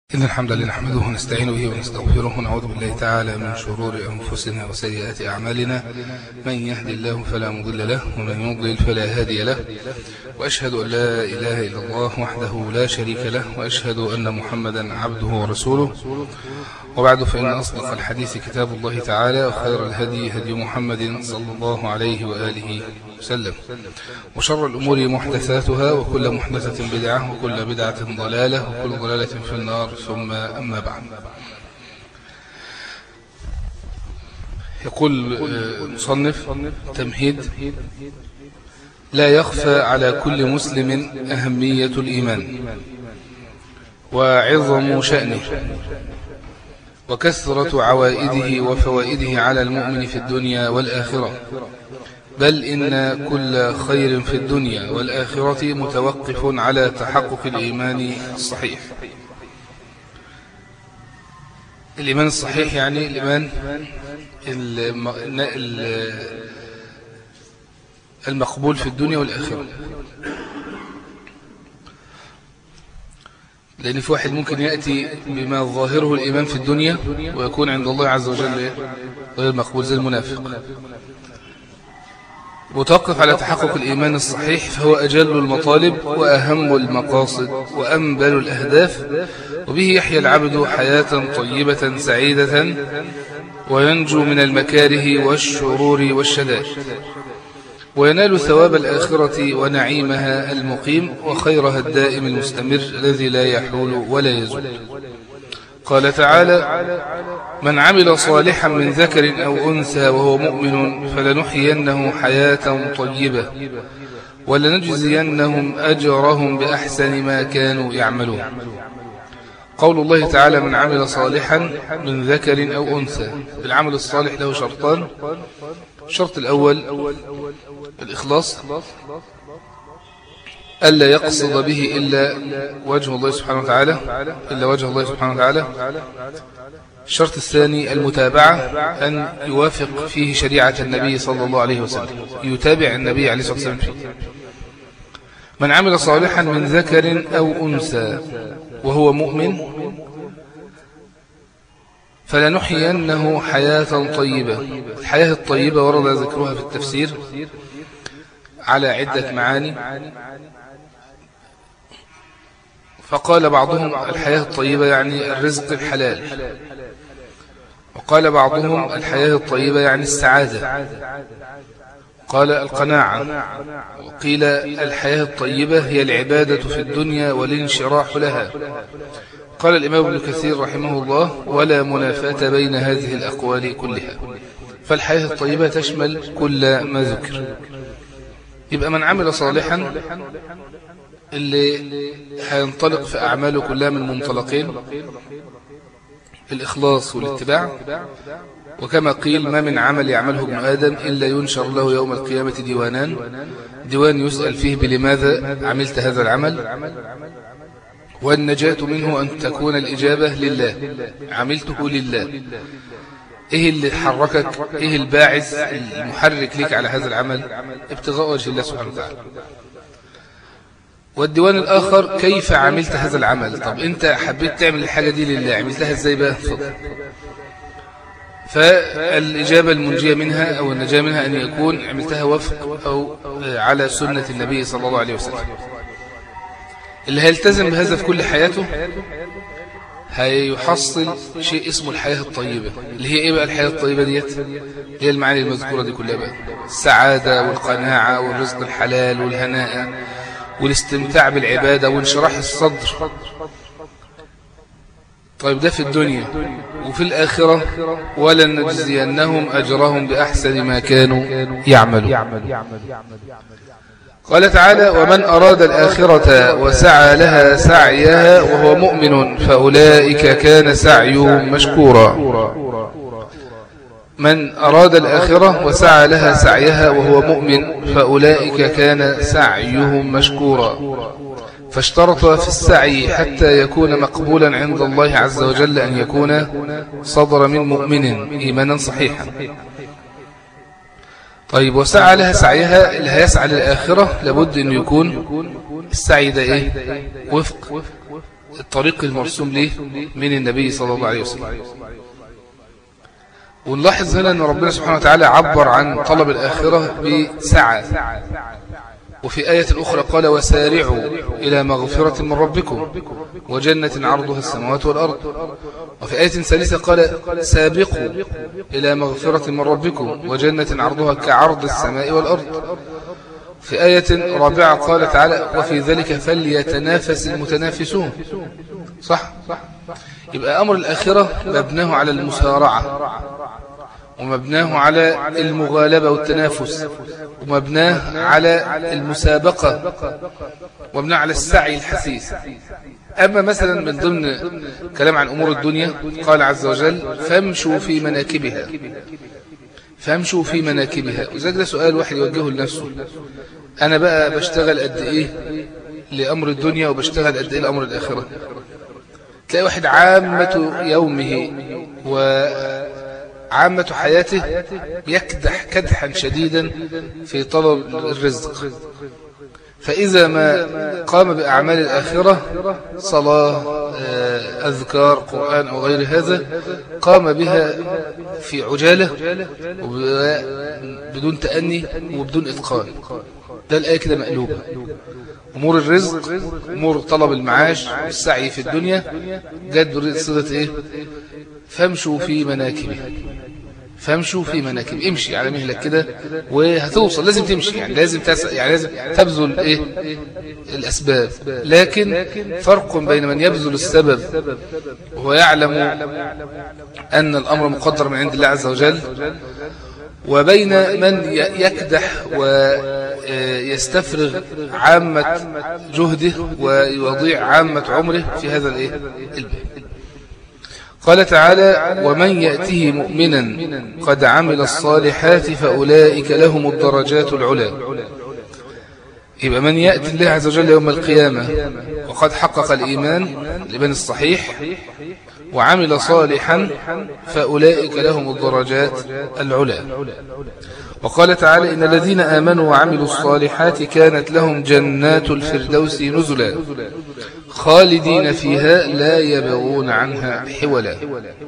إن الحمد لله نحمده ونستعين به ونستغفره ونعوذ بالله تعالى من شرور أنفسنا وسيئات أعمالنا من يهدي الله فلا مضل له ومن يضلل فلا هادي له وأشهد أن لا إله إلا الله وحده لا شريك له وأشهد أن محمدا عبده ورسوله وبعد فإن أصدق الحديث كتاب الله تعالى وخير الهدي هدي محمد صلى الله عليه وآله وسلم وشر الأمور محدثاتها وكل محدثة بدعة وكل بدعة ضلالة وكل ضلالة في النار ثم أما بعد يقول المصنف تمهيد لا يخفى على كل مسلم أهمية الإيمان وعظم شأنه وكثرة عوائده وفوائده على المؤمن في الدنيا والآخرة بل إن كل خير في الدنيا والآخرة متوقف على تحقق الإيمان الصحيح الإيمان الصحيح يعني الإيمان المقبول في الدنيا والآخرة لأن في واحد ممكن يأتي بما ظاهره الإيمان في الدنيا ويكون عند الله عز وجل غير مقبول زي المنافق متوقف على تحقق الإيمان الصحيح فهو أجل المطالب وأهم المقاصد وأنبل الأهداف وبه يحيى العبد حياة طيبة سعيدة وينجو من المكاره والشرور والشدائد وينال ثواب الآخرة ونعيمها المقيم وخيرها الدائم المستمر الذي لا يحول ولا يزول قال تعالى من عمل صالحا من ذكر أو أنثى وهو مؤمن فلنحيينه حياة طيبة ولنجزينهم أجرهم بأحسن ما كانوا يعملون قول الله تعالى من عمل صالحا من ذكر أو أنثى العمل الصالح له شرطان الشرط الأول الإخلاص ألا يقصد به إلا وجه الله سبحانه وتعالى إلا وجه الله سبحانه وتعالى الشرط الثاني المتابعة أن يوافق فيه شريعة النبي صلى الله عليه وسلم يتابع النبي عليه الصلاة والسلام فيه من عمل صالحا من ذكر أو أنثى وهو مؤمن فلنحيينه حياة طيبة الحياة الطيبة ورد ذكرها في التفسير على عدة معاني فقال بعضهم الحياة الطيبة يعني الرزق الحلال وقال بعضهم الحياة الطيبة يعني السعادة قال القناعة وقيل الحياة الطيبة هي العبادة في الدنيا والانشراح لها قال الإمام ابن كثير رحمه الله ولا منافاة بين هذه الأقوال كلها فالحياة الطيبة تشمل كل ما ذكر يبقى من عمل صالحا اللي هينطلق في أعماله كلها من منطلقين الإخلاص والاتباع وكما قيل ما من عمل يعمله ابن آدم إلا ينشر له يوم القيامة ديوانان ديوان يسأل فيه بلماذا عملت هذا العمل والنجاة منه أن تكون الإجابة لله عملته لله إيه اللي حركك إيه الباعث المحرك لك على هذا العمل ابتغاء وجه الله سبحانه وتعالى والديوان الآخر كيف عملت هذا العمل طب أنت حبيت تعمل الحاجة دي لله عملتها إزاي بقى فضل فالإجابة المنجية منها أو النجاة منها أن يكون عملتها وفق أو على سنة النبي صلى الله عليه وسلم اللي هيلتزم بهذا في كل حياته هيحصل شيء اسمه الحياة الطيبة اللي هي ايه بقى الحياة الطيبة ديت هي المعاني المذكورة دي كلها بقى السعادة والقناعة والرزق الحلال والهناء والاستمتاع بالعبادة وانشراح الصدر طيب ده في الدنيا وفي الآخرة ولن نجزينهم أجرهم بأحسن ما كانوا يعملون قال تعالى ومن أراد الآخرة وسعى لها سعيها وهو مؤمن فأولئك كان سعيهم مشكورا من أراد الآخرة وسعى لها سعيها وهو مؤمن فأولئك كان سعيهم مشكورا فاشترط في السعي حتى يكون مقبولا عند الله عز وجل أن يكون صدر من مؤمن إيمانا صحيحا طيب وسعى لها سعيها اللي هيسعى للآخرة لابد أن يكون السعي ده إيه وفق الطريق المرسوم له من النبي صلى الله عليه وسلم ونلاحظ هنا أن ربنا سبحانه وتعالى عبر عن طلب الآخرة بسعة وفي آية أخرى قال وسارعوا إلى مغفرة من ربكم وجنة عرضها السماوات والأرض وفي آية ثالثة قال سابقوا إلى مغفرة من ربكم وجنة عرضها كعرض السماء والأرض في آية رابعة قال تعالى وفي ذلك فليتنافس المتنافسون صح يبقى أمر الآخرة مبناه على المسارعة ومبناه على المغالبة والتنافس ومبناه على المسابقة ومبناه على السعي الحثيث أما مثلا من ضمن كلام عن أمور الدنيا قال عز وجل فامشوا في مناكبها فامشوا في مناكبها وذلك ده سؤال واحد يوجهه لنفسه أنا بقى بشتغل قد إيه لأمر الدنيا وبشتغل قد إيه لأمر الآخرة تلاقي واحد عامة يومه وعامة حياته يكدح كدحا شديدا في طلب الرزق فإذا ما قام بأعمال الآخرة صلاة آه، أذكار قرآن أو غير هذا قام بها في عجالة بدون تأني وبدون إتقان ده الآية كده مقلوبة أمور الرزق أمور طلب المعاش والسعي في الدنيا جد بصيغة إيه فامشوا في مناكبها فامشوا في مناكب امشي على مهلك كده وهتوصل لازم تمشي يعني لازم تس... يعني لازم تبذل ايه الاسباب لكن فرق بين من يبذل السبب وهو يعلم ان الامر مقدر من عند الله عز وجل وبين من يكدح ويستفرغ عامة جهده ويضيع عامة عمره في هذا الايه الباب قال تعالى ومن يأته مؤمنا قد عمل الصالحات فأولئك لهم الدرجات العلى يبقى من يأتي الله عز وجل يوم القيامة وقد حقق الإيمان لمن الصحيح وعمل صالحا فأولئك لهم الدرجات العلى وقال تعالى إن الذين آمنوا وعملوا الصالحات كانت لهم جنات الفردوس نزلا خالدين فيها لا يبغون عنها حولا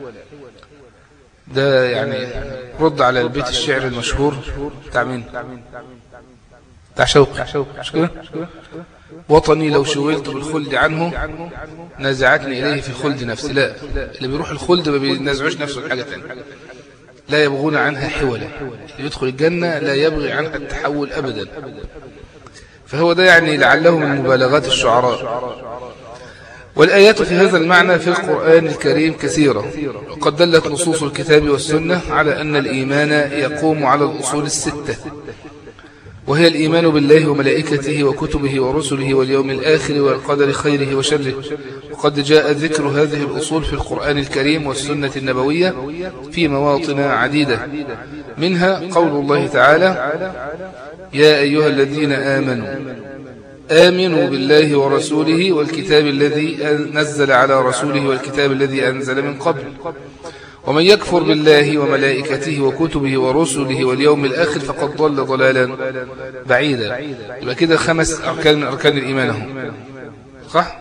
ده يعني رد على البيت الشعر المشهور بتاع مين بتاع شوقي مش كده وطني لو شغلت بالخلد عنه نزعتني إليه في خلد نفسي لا اللي بيروح الخلد ما بينزعوش نفسه الحاجة تانية لا يبغون عنها حولا اللي يدخل الجنة لا يبغي عنها التحول أبدا فهو ده يعني لعله من مبالغات الشعراء والآيات في هذا المعنى في القرآن الكريم كثيرة وقد دلت نصوص الكتاب والسنة على أن الإيمان يقوم على الأصول الستة وهي الإيمان بالله وملائكته وكتبه ورسله واليوم الآخر والقدر خيره وشره وقد جاء ذكر هذه الأصول في القرآن الكريم والسنة النبوية في مواطن عديدة منها قول الله تعالى يا أيها الذين آمنوا آمنوا بالله ورسوله والكتاب الذي نزل على رسوله والكتاب الذي أنزل من قبل ومن يكفر بالله وملائكته وكتبه ورسله واليوم الآخر فقد ضل ضلالا بعيدا يبقى كده خمس أركان من أركان الإيمان هم صح؟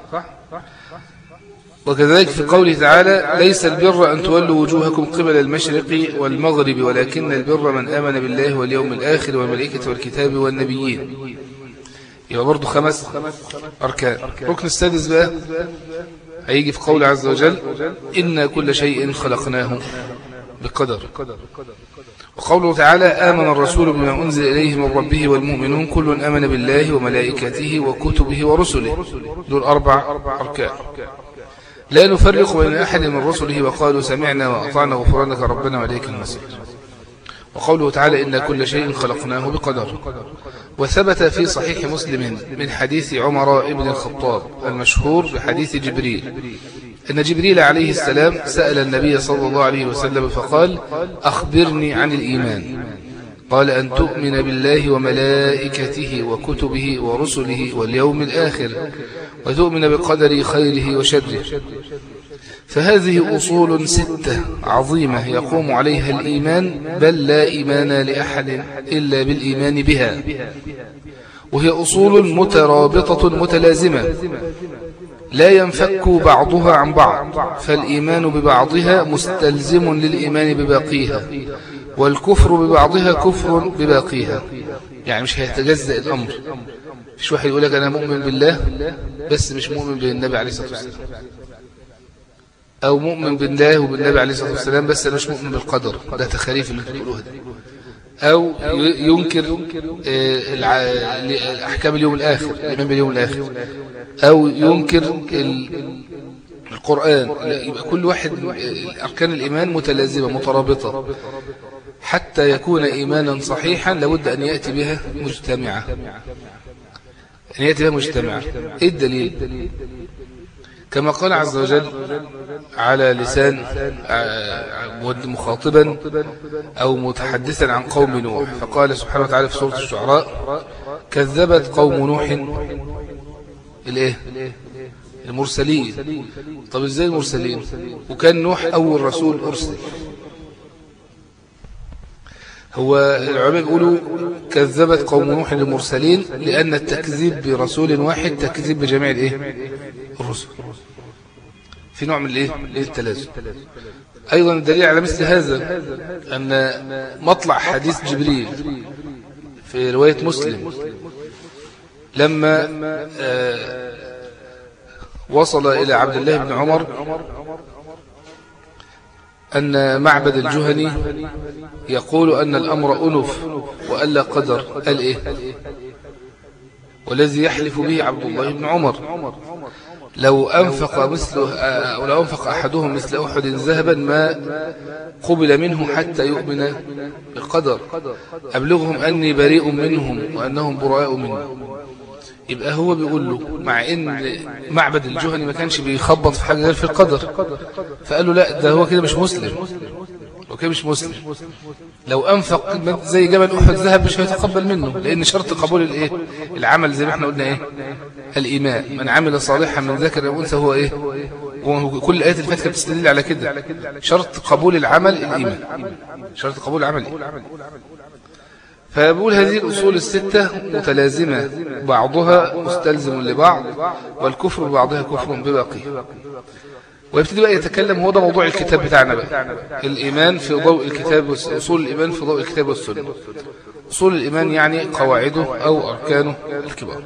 وكذلك في قوله تعالى ليس البر أن تولوا وجوهكم قبل المشرق والمغرب ولكن البر من آمن بالله واليوم الآخر والملائكة والكتاب والنبيين يبقى برضو خمس أركان ركن السادس بقى هيجي في قول عز وجل إن كل شيء خلقناه بقدر وقوله تعالى آمن الرسول بما أنزل إليه من ربه والمؤمنون كل أمن بالله وملائكته وكتبه ورسله دول أربع أركان لا نفرق بين أحد من رسله وقالوا سمعنا وأطعنا غفرانك ربنا وإليك المسيح وقوله تعالى إن كل شيء خلقناه بقدر وثبت في صحيح مسلم من حديث عمر بن الخطاب المشهور بحديث جبريل أن جبريل عليه السلام سأل النبي صلى الله عليه وسلم فقال أخبرني عن الإيمان قال أن تؤمن بالله وملائكته وكتبه ورسله واليوم الآخر وتؤمن بقدر خيره وشره فهذه أصول ستة عظيمة يقوم عليها الإيمان بل لا إيمان لأحد إلا بالإيمان بها وهي أصول مترابطة متلازمة لا ينفك بعضها عن بعض فالإيمان ببعضها مستلزم للإيمان بباقيها والكفر ببعضها كفر بباقيها يعني مش هيتجزأ الأمر مش واحد يقول لك أنا مؤمن بالله بس مش مؤمن بالنبي عليه الصلاة والسلام أو مؤمن بالله وبالنبي عليه الصلاة والسلام بس أنا مش مؤمن بالقدر ده تخاريف اللي بتقولوها دي أو ينكر أحكام اليوم الآخر الإيمان باليوم الآخر أو ينكر القرآن يبقى كل واحد أركان الإيمان متلازمة مترابطة حتى يكون إيمانا صحيحا لابد أن يأتي بها مجتمعة أن يأتي بها مجتمعة إيه الدليل كما قال عز وجل على لسان مخاطبا أو متحدثا عن قوم نوح فقال سبحانه وتعالى في سورة الشعراء كذبت قوم نوح الايه المرسلين طب ازاي المرسلين وكان نوح أول رسول أرسل هو العلماء بيقولوا كذبت قوم نوح المرسلين لأن التكذيب برسول واحد تكذيب بجميع الايه الرسل في نوع من الايه التلازم ايضا الدليل على مثل هذا ان مطلع حديث جبريل في رواية مسلم لما وصل إلى عبد الله بن عمر أن معبد الجهني يقول أن الأمر أنف وألا قدر قال إيه والذي يحلف به عبد الله بن عمر لو أنفق مثله أو لو أنفق أحدهم مثل أحد ذهبا ما قبل منه حتى يؤمن بالقدر أبلغهم أني بريء منهم وأنهم براء منه يبقى هو بيقول له مع ان معبد الجهني ما كانش بيخبط في حاجه غير في القدر فقال له لا ده هو كده مش مسلم هو كده مش مسلم لو انفق زي جبل احد ذهب مش هيتقبل منه لان شرط قبول الايه العمل زي ما احنا قلنا ايه الايمان من عمل صالحا من ذكر او انثى هو ايه كل الايات اللي فاتت كانت بتستدل على كده شرط قبول العمل الايمان شرط قبول العمل إيه؟ فبقول هذه الأصول الستة متلازمة بعضها مستلزم لبعض والكفر ببعضها كفر بباقي ويبتدي بقى يتكلم هو ده موضوع الكتاب بتاعنا بقى الإيمان في ضوء الكتاب أصول الإيمان في ضوء الكتاب والسنة أصول الإيمان يعني قواعده أو أركانه الكبار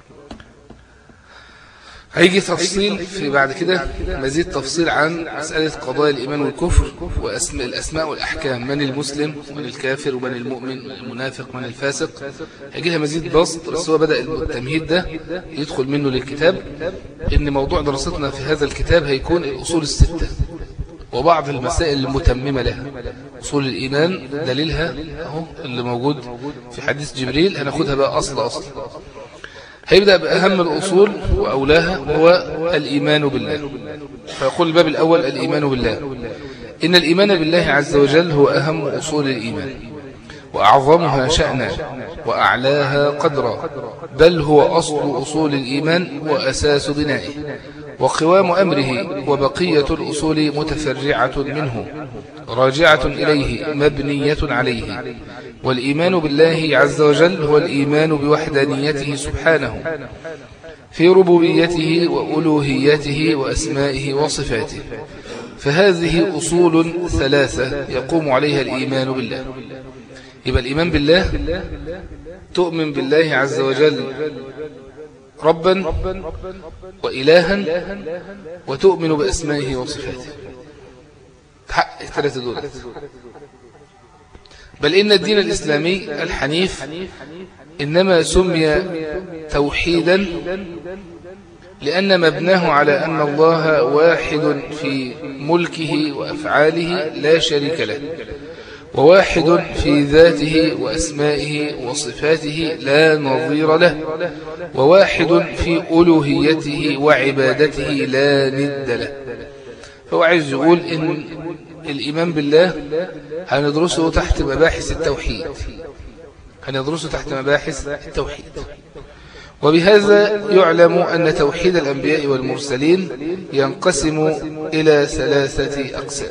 هيجي تفصيل في بعد كده مزيد تفصيل عن مسألة قضايا الإيمان والكفر وأسماء الأسماء والأحكام من المسلم ومن الكافر ومن المؤمن ومن المنافق ومن الفاسق هيجي لها مزيد بسط بس هو بدأ التمهيد ده يدخل منه للكتاب إن موضوع دراستنا في هذا الكتاب هيكون الأصول الستة وبعض المسائل المتممة لها أصول الإيمان دليلها أهو اللي موجود في حديث جبريل هناخدها بقى أصل أصل هيبدأ بأهم الأصول وأولاها وهو الإيمان بالله فيقول الباب الأول الإيمان بالله إن الإيمان بالله عز وجل هو أهم أصول الإيمان وأعظمها شأنا وأعلاها قدرا بل هو أصل أصول الإيمان وأساس بنائه وقوام أمره وبقية الأصول متفرعة منه راجعة إليه مبنية عليه والإيمان بالله عز وجل هو الإيمان بوحدانيته سبحانه في ربوبيته وألوهيته وأسمائه وصفاته فهذه أصول ثلاثة يقوم عليها الإيمان بالله يبقى الإيمان بالله تؤمن بالله عز وجل ربا وإلها وتؤمن بأسمائه وصفاته تحقق ثلاثة دول بل إن الدين الإسلامي الحنيف إنما سمي توحيدا لأن مبناه على أن الله واحد في ملكه وأفعاله لا شريك له وواحد في ذاته وأسمائه وصفاته لا نظير له وواحد في ألوهيته وعبادته لا ند له فهو عايز يقول إن الإيمان بالله هندرسه تحت مباحث التوحيد هندرسه تحت مباحث التوحيد وبهذا يعلم أن توحيد الأنبياء والمرسلين ينقسم إلى ثلاثة أقسام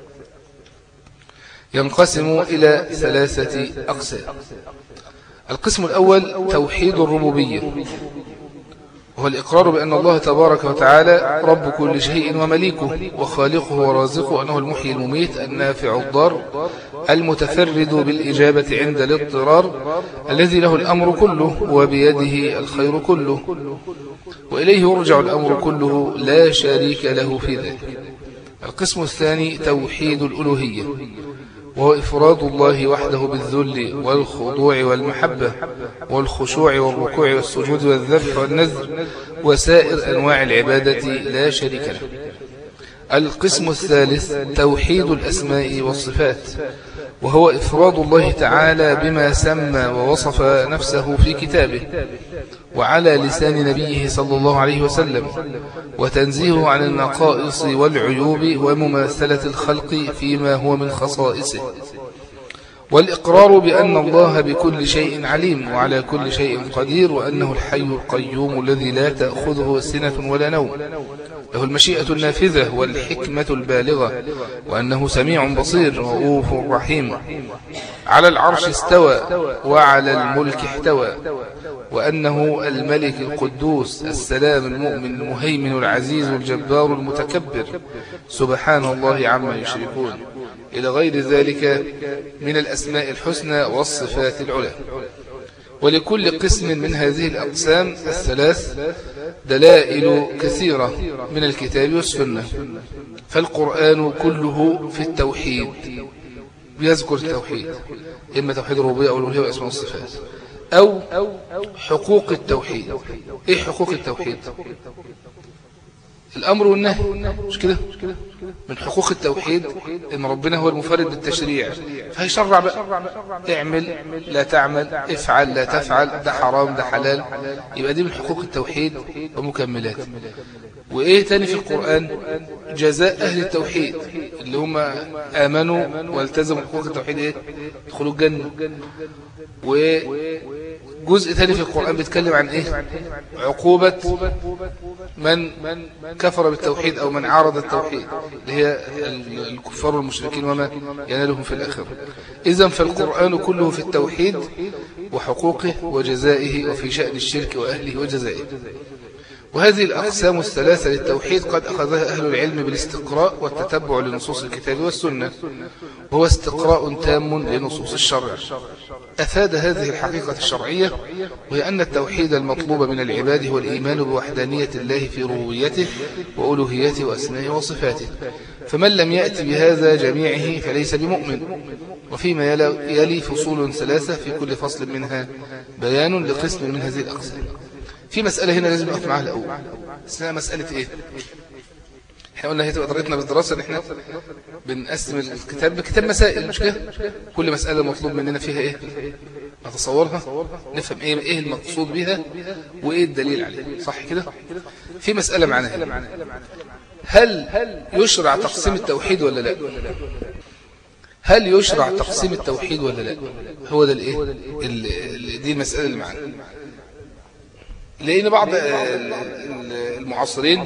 ينقسم إلى ثلاثة أقسام القسم الأول توحيد الربوبية وهو الإقرار بأن الله تبارك وتعالى رب كل شيء ومليكه وخالقه ورازقه أنه المحيي المميت النافع الضار المتفرد بالإجابة عند الاضطرار الذي له الأمر كله وبيده الخير كله وإليه يرجع الأمر كله لا شريك له في ذلك القسم الثاني توحيد الألوهية وهو إفراد الله وحده بالذل والخضوع والمحبة والخشوع والركوع والسجود والذبح والنذر وسائر أنواع العبادة لا شريك له القسم الثالث توحيد الأسماء والصفات وهو إفراد الله تعالى بما سمى ووصف نفسه في كتابه وعلى لسان نبيه صلى الله عليه وسلم وتنزيهه عن النقائص والعيوب ومماثلة الخلق فيما هو من خصائصه والإقرار بأن الله بكل شيء عليم وعلى كل شيء قدير وأنه الحي القيوم الذي لا تأخذه سنة ولا نوم له المشيئة النافذة والحكمة البالغة وأنه سميع بصير رؤوف رحيم على العرش استوى وعلى الملك احتوى وأنه الملك القدوس السلام المؤمن المهيمن العزيز الجبار المتكبر سبحان الله عما يشركون إلى غير ذلك من الأسماء الحسنى والصفات العلى ولكل قسم من هذه الأقسام الثلاث دلائل كثيرة من الكتاب والسنة فالقرآن كله في التوحيد بيذكر التوحيد إما توحيد الربوبية أو الألوهية وأسماء الصفات أو حقوق التوحيد إيه حقوق التوحيد الأمر والنهي مش كده من حقوق التوحيد إن ربنا هو المفرد بالتشريع فهيشرع بقى اعمل لا تعمل افعل لا تفعل ده حرام ده حلال يبقى دي من حقوق التوحيد ومكملات وإيه تاني في القرآن جزاء أهل التوحيد اللي هم آمنوا والتزموا حقوق التوحيد إيه دخلوا الجنة وجزء ثاني في القرآن بيتكلم عن إيه عقوبة من كفر بالتوحيد أو من عارض التوحيد اللي هي الكفار والمشركين وما ينالهم في الآخرة إذا فالقرآن كله في التوحيد وحقوقه وجزائه وفي شأن الشرك وأهله وجزائه وهذه الأقسام الثلاثة للتوحيد قد أخذها أهل العلم بالاستقراء والتتبع لنصوص الكتاب والسنة وهو استقراء تام لنصوص الشرع أفاد هذه الحقيقة الشرعية وهي أن التوحيد المطلوب من العباد هو الإيمان بوحدانية الله في ربوبيته وألوهيته وأسمائه وصفاته فمن لم يأتي بهذا جميعه فليس بمؤمن وفيما يلي فصول ثلاثة في كل فصل منها بيان لقسم من هذه الأقسام في مسألة هنا لازم نقف معاها الأول اسمها مسألة إيه احنا قلنا هي تبقى طريقتنا بالدراسة ان احنا بنقسم الكتاب بكتاب مسائل مش كده كل مسألة مطلوب مننا فيها ايه نتصورها نفهم ايه ايه المقصود بها وايه الدليل عليه صح كده في مسألة معنا هنا هل يشرع تقسيم التوحيد ولا لا هل يشرع تقسيم التوحيد ولا لا هو ده الايه دي المسألة اللي معنا لأن بعض المعاصرين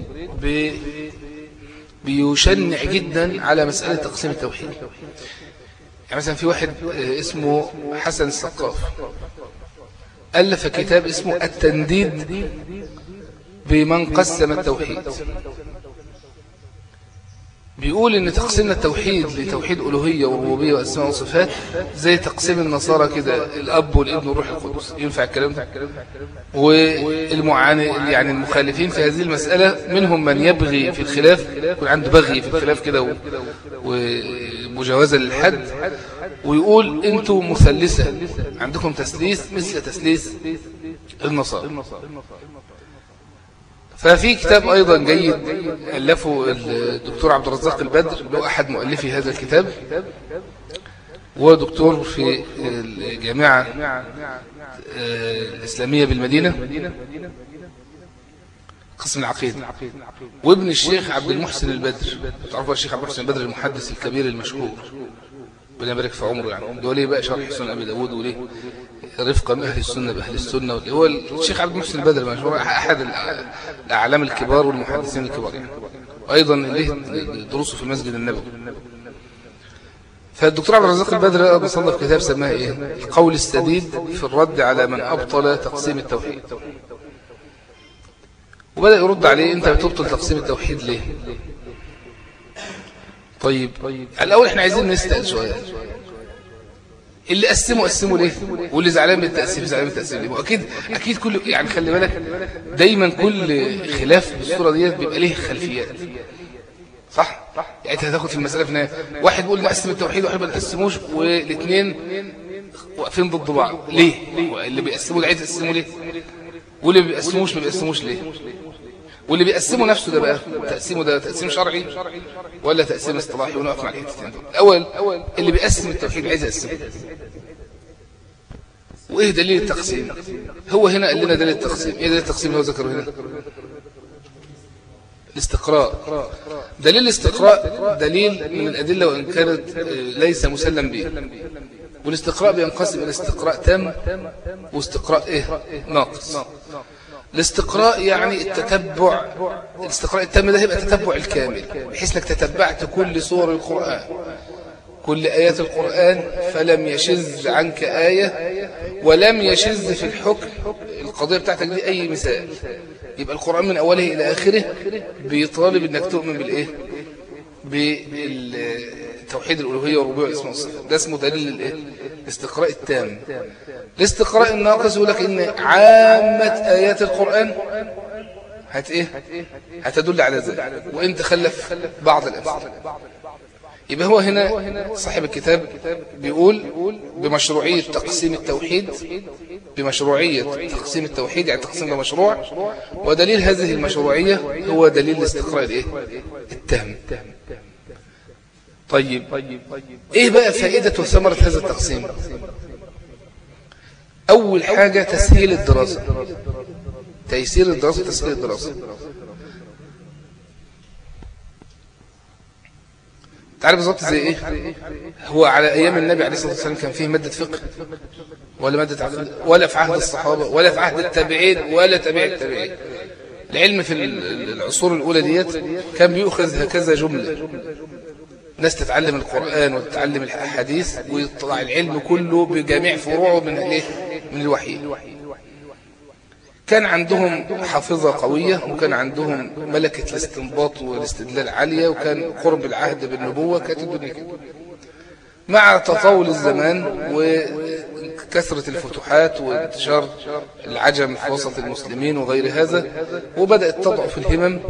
بيشنع جدا على مسألة تقسيم التوحيد يعني مثلا في واحد اسمه حسن السقاف ألف كتاب اسمه التنديد بمن قسم التوحيد بيقول ان تقسيم التوحيد لتوحيد ألوهية وربوبية وأسماء وصفات زي تقسيم النصارى كده الأب والابن والروح القدس ينفع الكلام ده والمعاني يعني المخالفين في هذه المسألة منهم من يبغي في الخلاف يكون عنده بغي في الخلاف كده ومجاوزة للحد ويقول انتوا مثلثة عندكم تسليس مثل تسليس النصارى ففي كتاب أيضا جيد ألفه الدكتور عبد الرزاق البدر له أحد مؤلفي هذا الكتاب هو دكتور في الجامعة الإسلامية بالمدينة قسم العقيدة وابن الشيخ عبد المحسن البدر تعرفوا الشيخ عبد المحسن البدر المحدث الكبير المشهور ربنا يبارك في عمره يعني ده ليه بقى شرح سنن ابي داوود وليه رفقا اهل السنه باهل السنه هو الشيخ عبد المحسن البدري مشهور احد الاعلام الكبار والمحدثين الكبار يعني وايضا ليه دروسه في المسجد النبوي فالدكتور عبد الرزاق البدري بصنف كتاب سماه ايه القول السديد في الرد على من ابطل تقسيم التوحيد وبدأ يرد عليه انت بتبطل تقسيم التوحيد ليه طيب الأول احنا عايزين نسأل سؤال اللي قسمه قسمه ليه واللي زعلان بالتقسيم زعلان بالتقسيم ليه واكيد اكيد كل يعني خلي بالك دايما كل خلاف بالصوره ديت بيبقى ليه خلفيات صح يعني انت هتاخد في المساله في النهايه واحد بيقول نقسم التوحيد واحد ما نقسموش والاثنين واقفين ضد بعض ليه اللي بيقسموا عايز يقسموا ليه واللي بيقسموش ما بيقسموش ليه واللي بيقسموا نفسه ده بقى تقسيمه ده تقسيم شرعي ولا تقسيم اصطلاحي ونقف مع الحتتين دول الاول اللي بيقسم التوحيد عايز يقسمه وايه دليل التقسيم هو هنا قال لنا دليل التقسيم ايه دليل التقسيم هو ذكره هنا الاستقراء دليل الاستقراء دليل من الأدلة وإن كانت ليس مسلم به والاستقراء بينقسم إلى استقراء تام واستقراء إيه ناقص الاستقراء يعني التتبع الاستقراء التام ده يبقى التتبع الكامل بحيث انك تتبعت كل سور القرآن كل آيات القرآن فلم يشذ عنك آية ولم يشذ في الحكم القضية بتاعتك دي أي مثال يبقى القرآن من أوله إلى آخره بيطالب أنك تؤمن بالإيه بالتوحيد الألوهية وربوع الاسم والصفات ده اسمه دليل الإيه الاستقراء التام الاستقراء الناقص يقول لك إن عامة آيات القرآن هت إيه هتدل على ذلك وإن تخلف بعض الأمثلة يبقى هو هنا صاحب الكتاب بيقول بمشروعية تقسيم التوحيد بمشروعية تقسيم التوحيد يعني تقسيم ده مشروع ودليل هذه المشروعية هو دليل الاستقراء الايه التام طيب ايه بقى فائدة وثمرة هذا التقسيم اول حاجة تسهيل الدراسة تيسير الدراسة تسهيل الدراسة تعرف بالظبط زي ايه هو على ايام النبي عليه الصلاه والسلام كان فيه ماده فقه ولا ماده عقيده ولا في عهد الصحابه ولا في عهد التابعين ولا تابع التابعين العلم في العصور الاولى ديت كان بيؤخذ هكذا جمله ناس تتعلم القرآن وتتعلم الحديث ويطلع العلم كله بجميع فروعه من الايه من الوحي كان عندهم حافظة قوية وكان عندهم ملكة الاستنباط والاستدلال عالية وكان قرب العهد بالنبوة كانت الدنيا كده مع تطاول الزمان وكثرة الفتوحات وانتشار العجم في وسط المسلمين وغير هذا وبدأت تضعف الهمم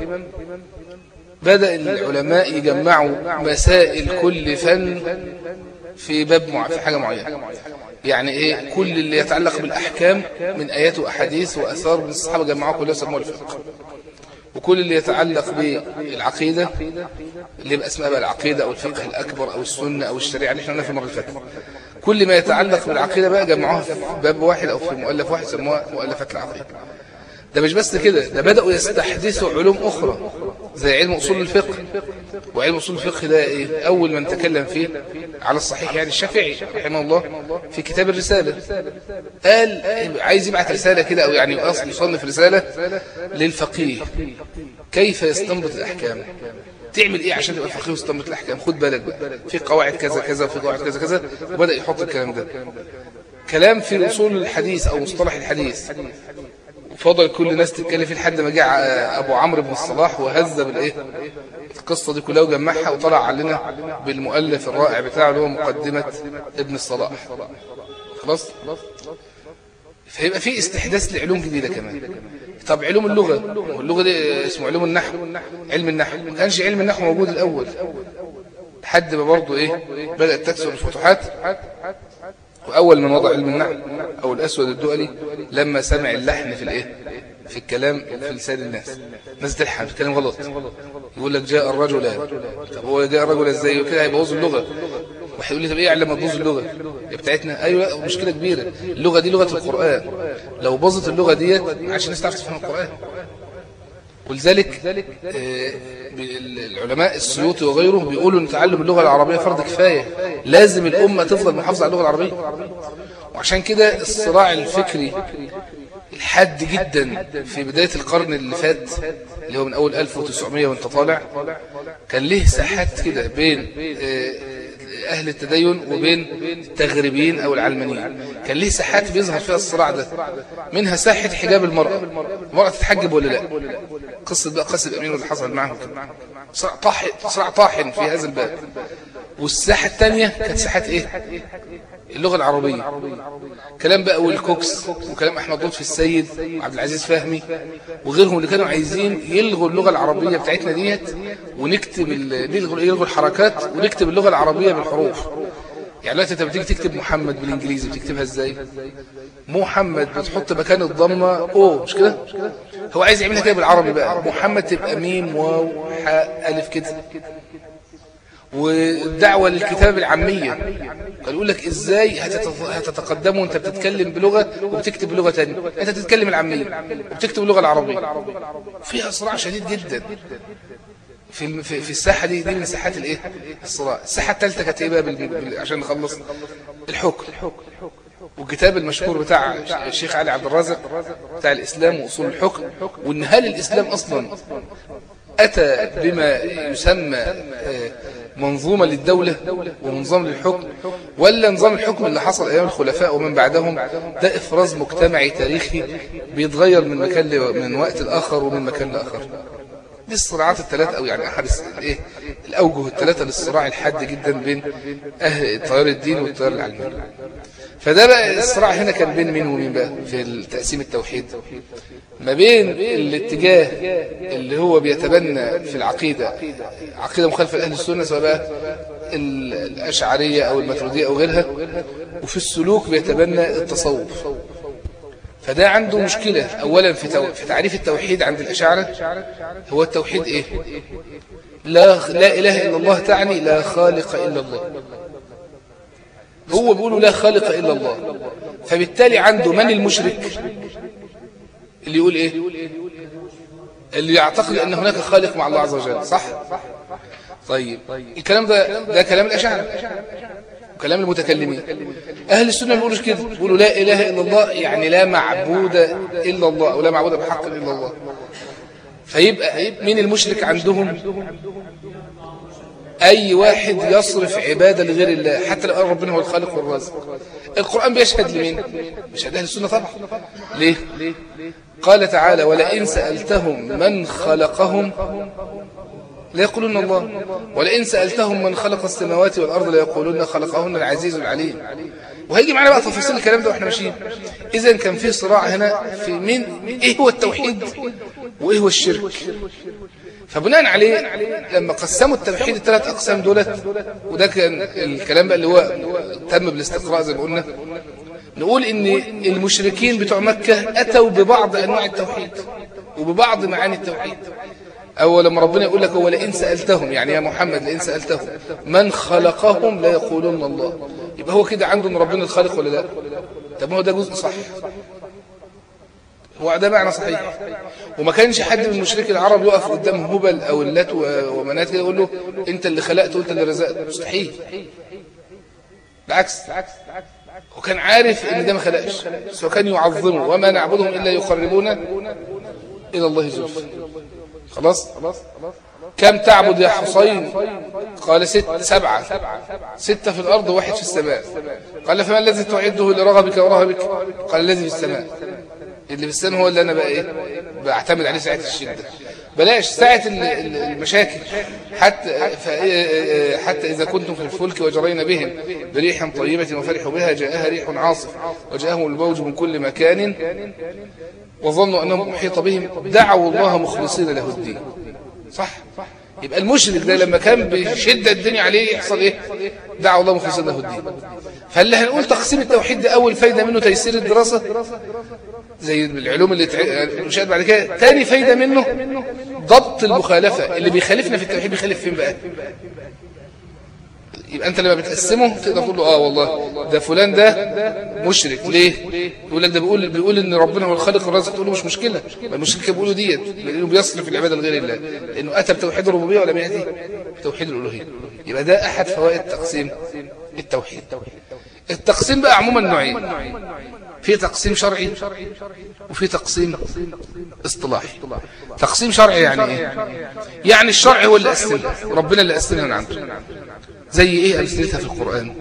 بدأ العلماء يجمعوا مسائل كل فن في باب مع... في حاجة معينة يعني ايه كل اللي يتعلق بالاحكام من ايات واحاديث واثار من الصحابه جمعوها كلها سموها الفقه وكل اللي يتعلق بالعقيده اللي يبقى اسمها بقى العقيده او الفقه الاكبر او السنه او الشريعه اللي احنا قلنا في المره اللي فاتت كل ما يتعلق بالعقيده بقى جمعوها في باب واحد او في مؤلف واحد سموها مؤلفات العقيده ده مش بس كده ده بدأوا يستحدثوا علوم أخرى زي علم أصول الفقه وعلم أصول الفقه ده إيه؟ أول من تكلم فيه على الصحيح يعني الشافعي رحمه الله في كتاب الرسالة قال عايز يبعت رسالة كده أو يعني أصل يصنف رسالة للفقيه كيف يستنبط الأحكام تعمل ايه عشان تبقى فقيه وتستنبط الاحكام خد بالك بقى في قواعد كذا كذا وفي قواعد كذا كذا وبدا يحط الكلام ده كلام في اصول الحديث او مصطلح الحديث فضل كل الناس تتكلم فيه لحد ما جاء ابو عمرو بن الصلاح وهذب الايه القصه دي كلها وجمعها وطلع علينا بالمؤلف الرائع بتاعه اللي هو مقدمه ابن الصلاح خلاص فيبقى في استحداث لعلوم جديده كمان طب علوم اللغه واللغه دي اسمه علوم النحو علم النحو ما كانش علم النحو موجود الاول لحد ما برضه ايه بدات تكثر الفتوحات وأول من وضع علم النحو أو الأسود الدؤلي لما سمع اللحن في الإيه في الكلام في لسان الناس ناس تلحن في الكلام غلط يقول لك جاء الرجل طب هو جاء الرجل ازاي وكده هيبوظ اللغة وهيقول لي طب ايه يعني لما تبوظ اللغة بتاعتنا ايوه مشكلة كبيرة اللغة دي لغة القرآن لو باظت اللغة ديت عشان الناس تعرف تفهم القرآن ولذلك العلماء السيوطي وغيره بيقولوا ان تعلم اللغة العربية فرض كفاية لازم الأمة تفضل محافظة على اللغة العربية وعشان كده الصراع الفكري الحاد جدا في بداية القرن اللي فات اللي هو من أول 1900 وانت طالع كان ليه ساحات كده بين أهل التدين وبين التغربيين أو العلمانيين كان ليه ساحات بيظهر فيها الصراع ده منها ساحة حجاب المرأة المرأة تتحجب ولا لا قصة بقى قصة الأمين واللي حصل معهم صراع طاحن صراع طاحن في هذا الباب والساحة الثانية كانت ساحات ايه اللغة العربية كلام بقى والكوكس وكلام أحمد لطفي السيد وعبد العزيز فهمي وغيرهم اللي كانوا عايزين يلغوا اللغة العربية بتاعتنا ديت ونكتب يلغوا يلغوا الحركات ونكتب اللغة العربية بالحروف يعني دلوقتي انت بتيجي تكتب محمد بالانجليزي بتكتبها ازاي محمد بتحط مكان الضمه او مش كده هو عايز يعملها كده بالعربي بقى محمد تبقى ميم واو حاء الف كده والدعوة للكتاب العامية قال يقول لك ازاي هتتقدموا وانت بتتكلم بلغة وبتكتب بلغة تانية انت تتكلم العامية وبتكتب اللغة العربية فيها صراع شديد جدا في في الساحة دي دي من ساحات الايه الصراع الساحة الثالثة كانت ايه بقى عشان نخلص الحكم والكتاب المشهور بتاع الشيخ علي عبد الرازق بتاع الإسلام وأصول الحكم وإن هل الإسلام أصلا أتى بما يسمى منظومة للدولة ونظام للحكم ولا نظام الحكم اللي حصل أيام الخلفاء ومن بعدهم ده إفراز مجتمعي تاريخي بيتغير من مكان من وقت الآخر ومن مكان لآخر دي الصراعات الثلاث أو يعني أحد إيه الأوجه الثلاثة للصراع الحاد جدا بين أهل تيار الدين والتيار العلماني فده بقى الصراع هنا كان بين مين ومين بقى في تقسيم التوحيد ما بين الاتجاه اللي هو بيتبنى في العقيدة عقيدة مخالفة لأهل السنة سواء بقى الأشعرية أو الماتريدية أو غيرها وفي السلوك بيتبنى التصوف فده عنده مشكلة أولا في, تو... في تعريف التوحيد عند الأشاعرة هو التوحيد إيه لا, لا إله إلا الله تعني لا خالق إلا الله هو بيقولوا لا خالق إلا الله فبالتالي عنده من المشرك اللي يقول إيه اللي يعتقد أن هناك خالق مع الله عز وجل صح طيب الكلام ده ده كلام الأشاعرة كلام المتكلمين أهل السنة بيقولوا كده بيقولوا لا إله إلا الله يعني لا معبود إلا الله أو لا معبود بحق إلا الله فيبقى مين المشرك عندهم أي واحد يصرف عبادة لغير الله حتى لو قال ربنا هو الخالق والرازق القرآن بيشهد لمين بيشهد أهل السنة طبعا ليه قال تعالى ولئن سألتهم من خلقهم لا يقولون الله ولئن سألتهم من خلق السماوات والأرض لا يقولون خلقهن العزيز العليم وهيجي معنا بقى تفاصيل الكلام ده واحنا ماشيين إذا كان في صراع هنا في مين إيه هو التوحيد وإيه هو الشرك فبناء عليه لما قسموا التوحيد الثلاث أقسام دولت وده كان الكلام بقى اللي هو تم بالاستقراء زي ما قلنا نقول ان المشركين بتوع مكة أتوا ببعض أنواع التوحيد وببعض معاني التوحيد أو لما ربنا يقول لك هو لئن سألتهم يعني يا محمد لئن سألتهم من خلقهم لا يقولون الله يبقى هو كده عنده ان ربنا الخالق ولا لا طب هو ده جزء صح هو ده معنى صحيح وما كانش حد من المشركين العرب يقف قدام هبل او اللات ومنات كده يقول له انت اللي خلقت وانت اللي رزقت مستحيل بالعكس وكان عارف ان ده ما خلقش بس هو كان يعظمه وما نعبدهم الا يقربونا الى الله زلفى خلاص كم تعبد يا حسين قال ست سبعة ستة في الأرض وواحد في السماء قال فما الذي تعده لرغبك ورهبك قال الذي في السماء اللي في السماء هو اللي أنا بقى إيه بعتمد عليه ساعة الشدة بلاش ساعة المشاكل حتى حتى إذا كنتم في الفلك وجرينا بهم بريح طيبة وفرحوا بها جاءها ريح عاصف وجاءهم الموج من كل مكان وظنوا أنهم أحيط بهم دعوا الله مخلصين له الدين صح يبقى المشرك ده لما كان بشدة الدنيا عليه يحصل ايه دعوا الله مخلصين له الدين فاللي هنقول تقسيم التوحيد ده اول فايدة منه تيسير الدراسة زي العلوم اللي تشاهد بعد كده تاني فايدة منه ضبط المخالفة اللي بيخالفنا في التوحيد بيخالف فين بقى يبقى انت لما بتقسمه تقدر تقول له اه والله ده فلان ده مشرك ليه يقول لك ده بيقول بيقول ان ربنا هو الخالق الرازق تقول له مش مشكله المشرك بيقولوا ديت لانه بيصرف العباده لغير الله لانه اتى بتوحيد الربوبيه ولا ياتي بتوحيد الالوهيه يبقى ده احد فوائد تقسيم التوحيد التقسيم بقى عموما نوعين في في تقسيم شرعي وفي تقسيم اصطلاحي تقسيم شرعي يعني ايه يعني الشرع هو اللي قسمها ربنا اللي قسمها من عنده زي ايه امثلتها في القرآن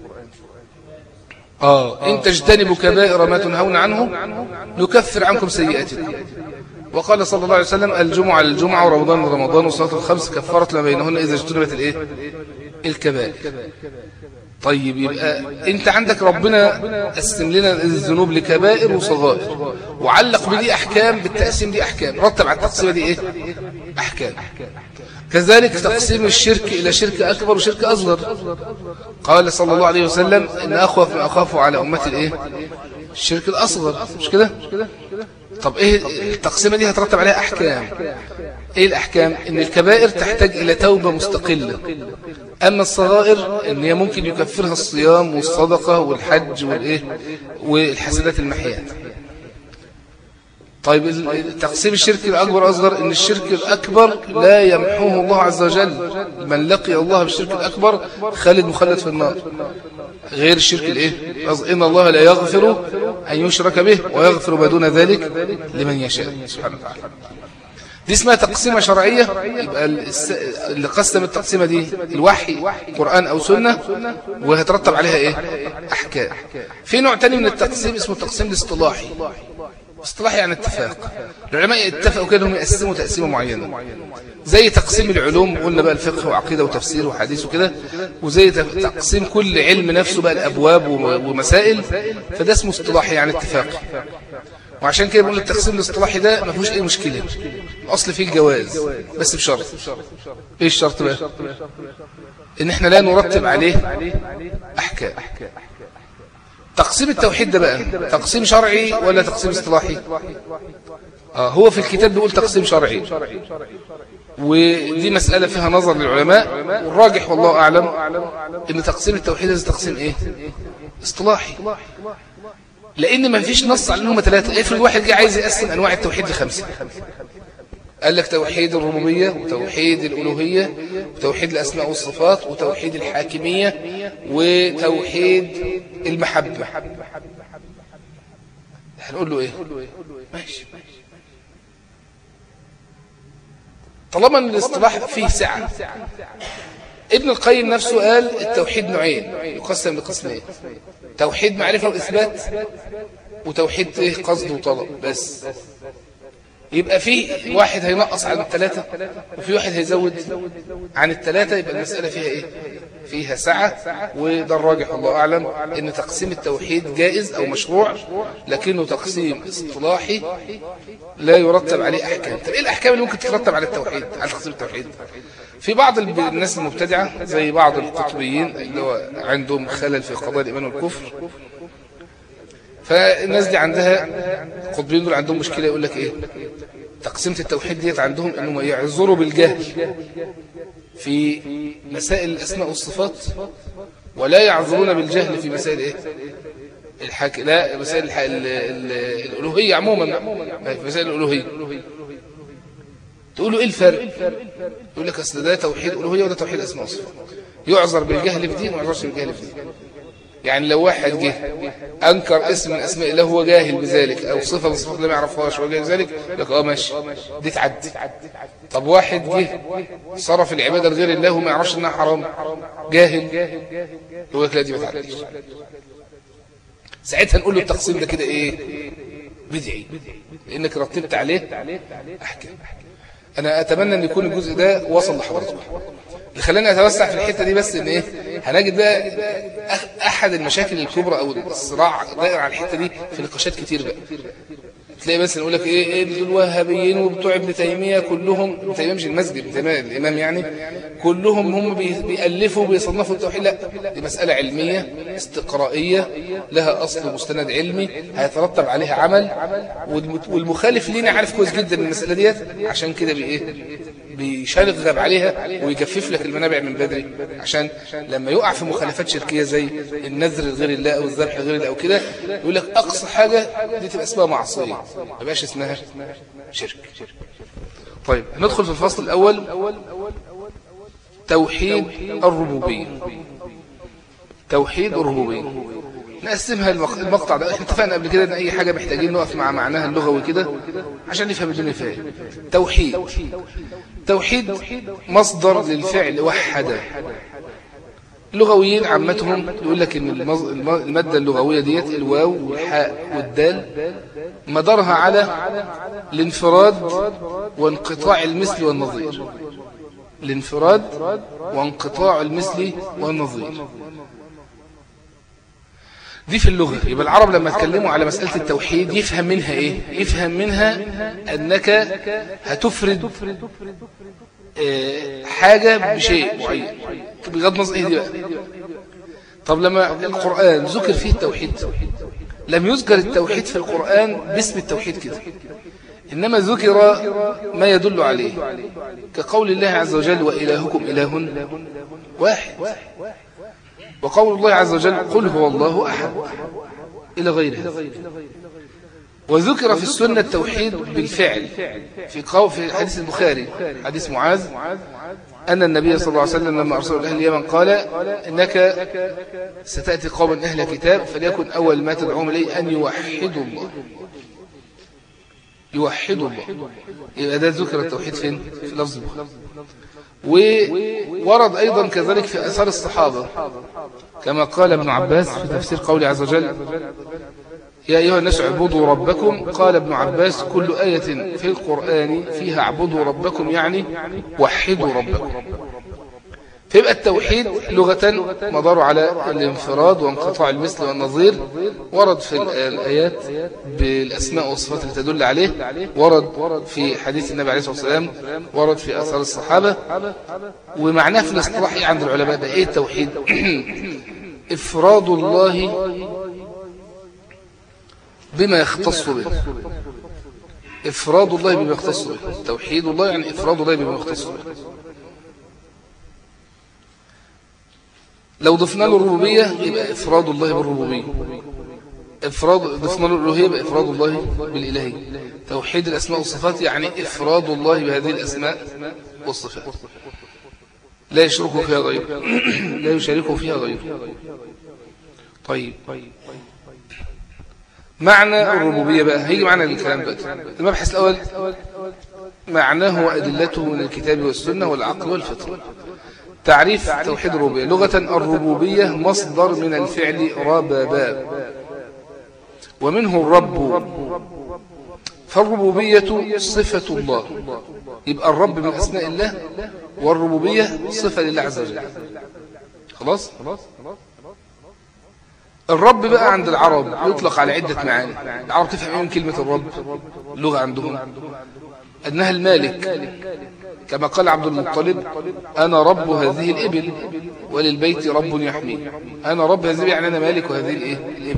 اه ان تجتنبوا كبائر ما تنهون عنه نكفر عنكم سيئاتكم وقال صلى الله عليه وسلم الجمعة للجمعة ورمضان لرمضان وصلاة الخمس كفرت ما بينهن إذا اجتنبت الإيه الكبائر طيب يبقى انت عندك ربنا قسم لنا الذنوب لكبائر وصغائر وعلق بدي احكام بالتقسيم دي احكام رتب على التقسيمه دي ايه احكام كذلك تقسيم الشرك الى شرك اكبر وشرك اصغر قال صلى الله عليه وسلم ان اخوف ما اخاف على امتي الايه الشرك الاصغر مش كده طب ايه التقسيمه دي هترتب عليها احكام ايه الاحكام ان الكبائر تحتاج الى توبه مستقله اما الصغائر ان هي ممكن يكفرها الصيام والصدقه والحج والايه والحسنات المحيات طيب تقسيم الشرك الأكبر أصغر إن الشرك الأكبر لا يمحوه الله عز وجل من لقي الله بالشرك الأكبر خالد مخلد في النار غير الشرك الإيه إن الله لا يغفر أن يشرك به ويغفر ما دون ذلك لمن يشاء سبحانه وتعالى دي اسمها تقسيمة شرعية يبقى اللي قسم التقسيمة دي الوحي قرآن أو سنة وهترتب عليها إيه أحكام في نوع تاني من التقسيم اسمه التقسيم الاصطلاحي اصطلاحي يعني اتفاق العلماء اتفقوا كده انهم يقسموا تقسيمه معينه زي تقسيم العلوم قلنا بقى الفقه وعقيده وتفسير وحديث وكده وزي تقسيم كل علم نفسه بقى الابواب ومسائل فده اسمه اصطلاحي يعني اتفاقي وعشان كده بنقول التقسيم الاصطلاحي ده ما فيهوش اي مشكله الاصل فيه الجواز بس بشرط ايه الشرط بقى ان احنا لا نرتب عليه احكام تقسيم التوحيد ده بقى تقسيم شرعي ولا تقسيم اصطلاحي آه هو في الكتاب بيقول تقسيم شرعي ودي مسألة فيها نظر للعلماء والراجح والله أعلم ان تقسيم التوحيد هذا تقسيم ايه اصطلاحي لان ما فيش نص على انهم ثلاثة افرض واحد جه عايز يقسم انواع التوحيد لخمسة قال لك توحيد الربوبية وتوحيد الألوهية وتوحيد الأسماء والصفات وتوحيد الحاكمية وتوحيد المحبة هنقول له ايه ماشي طالما ان الاصطلاح فيه سعة ابن القيم نفسه قال التوحيد نوعين يقسم لقسمين توحيد معرفة وإثبات وتوحيد ايه قصد وطلب بس يبقى في واحد هينقص عن الثلاثة وفي واحد هيزود عن الثلاثة يبقى المسألة فيها ايه فيها سعة وده الراجح الله أعلم ان تقسيم التوحيد جائز أو مشروع لكنه تقسيم اصطلاحي لا يرتب عليه أحكام طب ايه الأحكام اللي ممكن تترتب على التوحيد على تقسيم التوحيد في بعض الناس المبتدعة زي بعض القطبيين اللي هو عندهم خلل في قضايا الإيمان والكفر فالناس دي عندها القطبيين دول عندهم مشكلة يقول لك ايه تقسيمة التوحيد ديت عندهم انهم يعذروا بالجهل في مسائل الاسماء والصفات ولا يعذرون بالجهل في مسائل ايه الحك... لا مسائل الح... ال... ال... الالوهيه عموما في مسائل الالوهيه تقول له ايه الفرق يقول لك اصل ده توحيد الوهيه وده توحيد اسماء وصفات يعذر بالجهل في دين وما يعذرش بالجهل في دين يعني لو واحد جه أنكر اسم من أسماء الله هو جاهل بذلك أو صفة من صفات الله ما يعرفهاش هو جاهل بذلك لك اه ماشي دي تعدي طب واحد جه صرف العبادة لغير الله وما يعرفش إنها حرام جاهل يقول لك لا دي ما تعديش ساعتها نقول له التقسيم ده كده إيه بدعي لأنك رتبت عليه أحكام أنا أتمنى أن يكون الجزء ده وصل لحضرتك اللي خلاني اتوسع في الحته دي بس ان ايه هنجد بقى احد المشاكل الكبرى او الصراع دائر على الحته دي في نقاشات كتير بقى تلاقي مثلا يقول لك ايه ايه دول الوهابيين وبتوع ابن تيميه كلهم ابن تيميه مش المسجد ابن تيميه الامام يعني كلهم هم بيالفوا وبيصنفوا التوحيد لا دي مساله علميه استقرائيه لها اصل مستند علمي هيترتب عليها عمل والمخالف لينا عارف كويس جدا المساله ديت عشان كده بايه بيشرغب عليها ويجفف لك المنابع من بدري عشان لما يقع في مخالفات شركيه زي النذر لغير الله او الذبح لغير الله او كده يقول لك اقصى حاجه دي تبقى اسمها معصيه ما بقاش اسمها شرك طيب ندخل في الفصل الاول توحيد الربوبيه توحيد الربوبيه نقسمها المقطع ده احنا اتفقنا قبل كده ان اي حاجة محتاجين نقف مع معناها اللغوي كده عشان نفهم الدنيا فيها توحيد توحيد مصدر للفعل وحد اللغويين عامتهم يقول لك ان المادة اللغوية ديت الواو والحاء والدال مدارها على الانفراد وانقطاع المثل والنظير الانفراد وانقطاع المثل والنظير دي في اللغة يبقى العرب لما اتكلموا على مسألة التوحيد يفهم منها ايه يفهم منها انك هتفرد آه، حاجة بشيء معين بغض نظر ايه دي بقى طب لما القرآن ذكر فيه التوحيد لم يذكر التوحيد في القرآن باسم التوحيد كده إنما ذكر ما يدل عليه كقول الله عز وجل وإلهكم إله واحد وقول الله عز وجل قل هو الله أحد إلى غيره وذكر في السنة التوحيد بالفعل في في حديث البخاري حديث معاذ أن النبي صلى الله عليه وسلم لما أرسل أهل اليمن قال إنك ستأتي قوما أهل كتاب فليكن أول ما تدعوهم إليه أن يوحدوا الله يوحدوا الله يبقى ده ذكر التوحيد فين في لفظ البخاري وورد أيضا كذلك في أثار الصحابة كما قال ابن عباس في تفسير قوله عز وجل يا أيها الناس اعبدوا ربكم قال ابن عباس كل آية في القرآن فيها اعبدوا ربكم يعني وحدوا ربكم فيبقى التوحيد لغة مدار على الانفراد وانقطاع المثل والنظير ورد في الآيات بالأسماء والصفات اللي تدل عليه ورد في حديث النبي عليه الصلاة والسلام ورد في أثار الصحابة ومعناه في الاصطلاح إيه عند العلماء بقى إيه التوحيد إفراد الله بما يختص به إفراد الله بما يختص به توحيد الله يعني إفراد الله بما يختص به لو ضفنا له الربوبية يبقى إفراد الله بالربوبية إفراد ضفنا له الألوهية يبقى إفراد الله بالإلهية توحيد الأسماء والصفات يعني إفراد الله بهذه الأسماء والصفات لا يشركه فيها غيره لا يشاركه فيها غيره طيب معنى الربوبية بقى هيجي معنا الكلام بقى المبحث الأول معناه وأدلته من الكتاب والسنة والعقل والفطر تعريف توحيد الربوبية لغة الربوبية مصدر من الفعل ربابا ومنه الرب فالربوبية صفة الله يبقى الرب من أسماء الله والربوبية صفة لله عز وجل خلاص الرب بقى عند العرب يطلق على عدة معاني العرب تفهم ايه من كلمة الرب اللغة عندهم أنها المالك كما قال عبد المطلب أنا رب هذه الإبل وللبيت رب يحمي أنا رب هذه يعني أنا مالك هذه الإيه؟ الإبل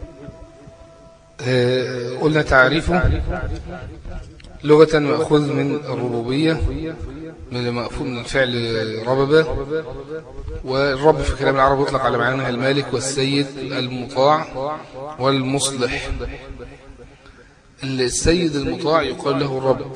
آه، قلنا تعريفه لغة مأخوذ من الربوبية من المأخوذ من الفعل رببة والرب في كلام العرب يطلق على معناها المالك والسيد المطاع والمصلح السيد المطاع يقال له الرب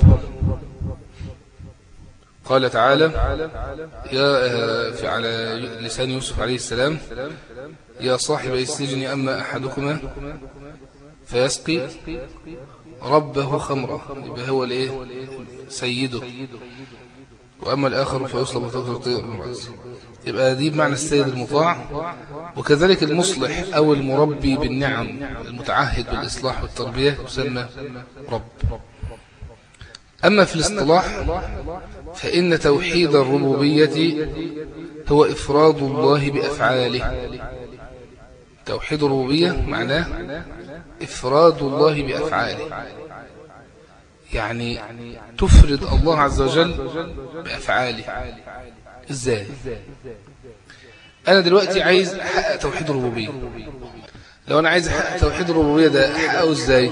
قال تعالى يا آه، في على لسان يوسف عليه السلام يا صاحب السجن أما أحدكما فيسقي ربه خمرة يبقى هو الايه سيده وأما الآخر فيصلب وتغفر الرأس يبقى دي بمعنى السيد المطاع وكذلك المصلح أو المربي بالنعم المتعهد بالإصلاح والتربية يسمى رب أما في الاصطلاح فإن توحيد الربوبية هو إفراد الله بأفعاله توحيد الربوبية معناه إفراد الله بأفعاله يعني تفرد الله عز وجل بأفعاله إزاي أنا دلوقتي عايز أحقق توحيد الربوبية لو أنا عايز أحقق توحيد الربوبية ده أحققه إزاي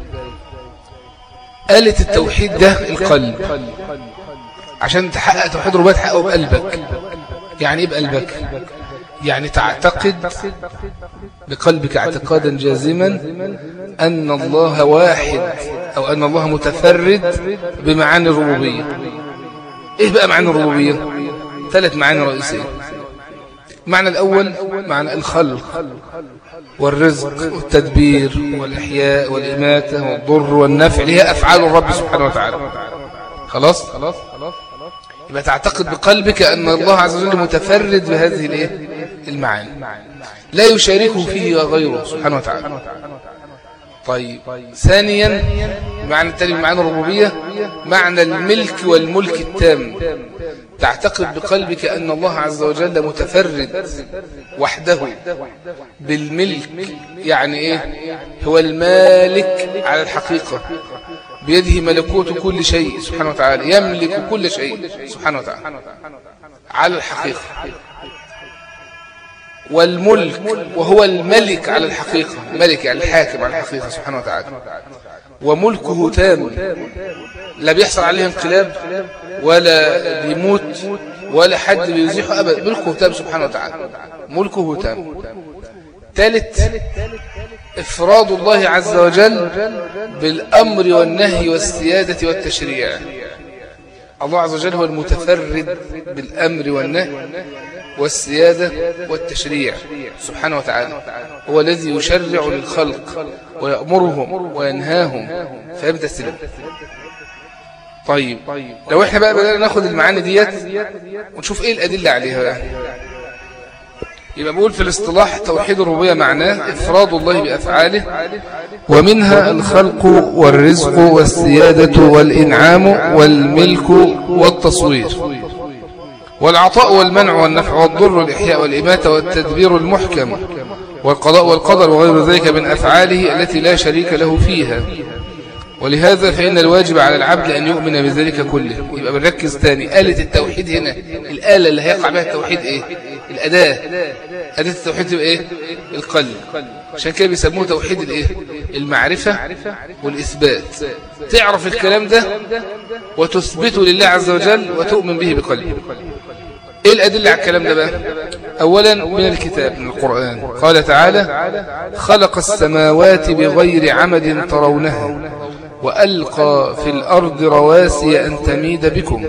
آلة التوحيد ده القلب عشان تحقق توحيد الربوبية تحققه بقلبك يعني إيه بقلبك يعني تعتقد بقلبك اعتقادا جازما أن الله واحد أو أن الله متفرد بمعاني الربوبية إيه بقى معاني الربوبية ثلاث معاني رئيسية معنى الأول معنى الخلق والرزق والتدبير والإحياء والإماتة والضر والنفع اللي هي أفعال الرب سبحانه وتعالى خلاص يبقى تعتقد بقلبك أن الله عز وجل متفرد بهذه الايه المعاني لا يشاركه فيه غيره سبحانه وتعالى طيب ثانيا معنى التالي من معنى الربوبية معنى الملك والملك التام تعتقد بقلبك أن الله عز وجل متفرد وحده بالملك يعني إيه هو المالك على الحقيقة بيده ملكوت كل شيء سبحانه وتعالى يملك كل شيء سبحانه وتعالى على الحقيقة والملك وهو الملك على الحقيقة ملك يعني الحاكم على الحقيقة سبحانه وتعالى وملكه تام لا بيحصل عليه انقلاب ولا بيموت ولا حد بيزيحه أبدا ملكه تام سبحانه وتعالى ملكه تام ثالث إفراد الله عز وجل بالأمر والنهي والسيادة والتشريع الله عز وجل هو المتفرد بالأمر والنهي والسيادة والتشريع سبحانه وتعالى هو الذي يشرع للخلق ويأمرهم وينهاهم فهمت السلام طيب لو احنا بقى بدأنا ناخد المعاني ديت ونشوف ايه الأدلة عليها يبقى بقول في الاصطلاح توحيد الربوبية معناه إفراد الله بأفعاله ومنها الخلق والرزق والسيادة والإنعام والملك والتصوير والعطاء والمنع والنفع والضر والإحياء والإماتة والتدبير المحكم والقضاء والقدر وغير ذلك من أفعاله التي لا شريك له فيها ولهذا فإن الواجب على العبد أن يؤمن بذلك كله يبقى بنركز تاني آلة التوحيد هنا الآلة اللي هيقع بها التوحيد إيه الأداة أداة التوحيد تبقى إيه القلب عشان كده بيسموه توحيد الإيه المعرفة والإثبات تعرف الكلام ده وتثبته لله عز وجل وتؤمن به بقلبك ايه الادله على الكلام ده بقى اولا من الكتاب من القران قال تعالى خلق السماوات بغير عمد ترونها والقى في الارض رواسي ان تميد بكم